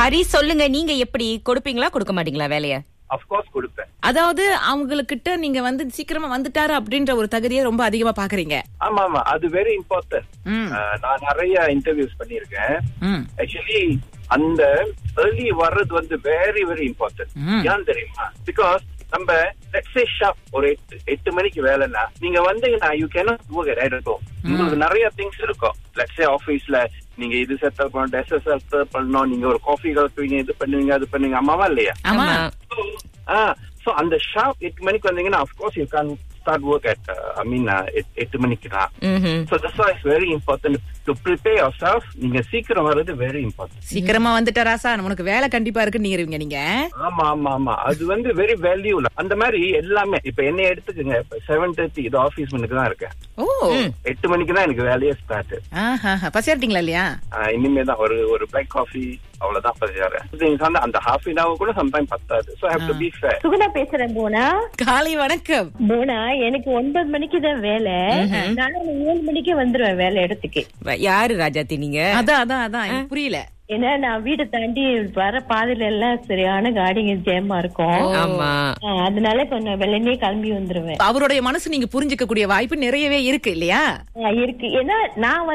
ஹரி சொல்லுங்க நீங்க எப்படி கொடுப்பீங்களா கொடுக்க மாட்டீங்களா வேலைய அஃப்கோர்ஸ் கொடுப்பேன் அதாவது அவங்களுக்கிட்ட நீங்க வந்து சீக்கிரமா வந்துட்டாரு அப்படின்ற ஒரு தகுதியை ரொம்ப அதிகமா பாக்குறீங்க ஆமா ஆமா அது வெரி இம்பார்ட்டன்ட் ம். நான் நிறைய இன்டர்வியூஸ் பண்ணியிருக்கேன் ம். ஆக்சுவலி அந்த ஏர்லி வர்றது வந்து வெரி வெரி இம்பார்ட்டன்ட் ம். ஏன் தெரியுமா பிகாஸ் நம்ம லெட்ஸ் சே ஷாப் ஒரு எட்டு எட்டு மணிக்கு வேலைன்னா நீங்க வந்தீங்கன்னா you cannot work at night இருக்கும் உங்களுக்கு நிறைய திங்ஸ் இருக்கும் லெட்ஸ் சே ஆபீஸ்ல நீங்க இது செட்டப் பண்ணணும் ட்ரெஸ் செட்டப் பண்ணணும் நீங்க ஒரு காஃபி கலப்புவீங்க இது பண்ணுவீங்க அது பண்ணுவீங்க அம்மாவா இல்லையா ஆமா சோ அந்த ஷாப் எட்டு மணிக்கு வந்தீங்கன்னா of course you can start work at I mean எட்டு மணிக்கு தான் ம்ஹும். So that's why it's very important to prepare yourself. நீங்க சீக்கிரம் வர்றது வெரி இம்பார்ட்டன்ட் சீக்கிரமா வந்துட்டாரா சார் உனக்கு வேலை கண்டிப்பா இருக்குன்னு நீங்க நீங்க ஆமா ஆமா ஆமா அது வந்து வெரி வேல்யூல அந்த மாதிரி எல்லாமே இப்ப என்ன எடுத்துக்கங்க இப்ப செவன் தேர்ட்டி இது ஆபீஸ் மணிக்கு தான் இருக்கேன் ஓ எட்டு மணிக்கு தான் எனக்கு வேலையே ஸ்டார்ட் ஆஹா பசியாட்டிங்களா இல்லையா இனிமே தான் ஒரு ஒரு பிளாக் காஃபி அவ்வளவுதான் பசியாரு அந்த ஹாஃப் அன் ஹவர் கூட சம்டைம் பத்தாது so have to be fair Suguna பேசுறேன் போனா காலை வணக்கம் போனா எனக்கு ஒன்பது மணிக்கு தான் வேலை நான் ஏழு மணிக்கு வந்துருவேன் வேலை இடத்துக்கு யாரு ராஜாத்தி நீங்க அதான் அதான் அதான் எனக்கு புரியல ஏன்னா நான் வீட்டை தாண்டி வர பாதையில எல்லாம் சரியான காடிங்க ஜேமா இருக்கும் ஆமா ஆ, அதனால கொஞ்சம் வெள்ளனே கிளம்பி வந்துருவேன் அவருடைய மனசு நீங்க புரிஞ்சுக்க கூடிய வாய்ப்பு நிறையவே இருக்கு இல்லையா ஆ, இருக்கு ஏன்னா நான்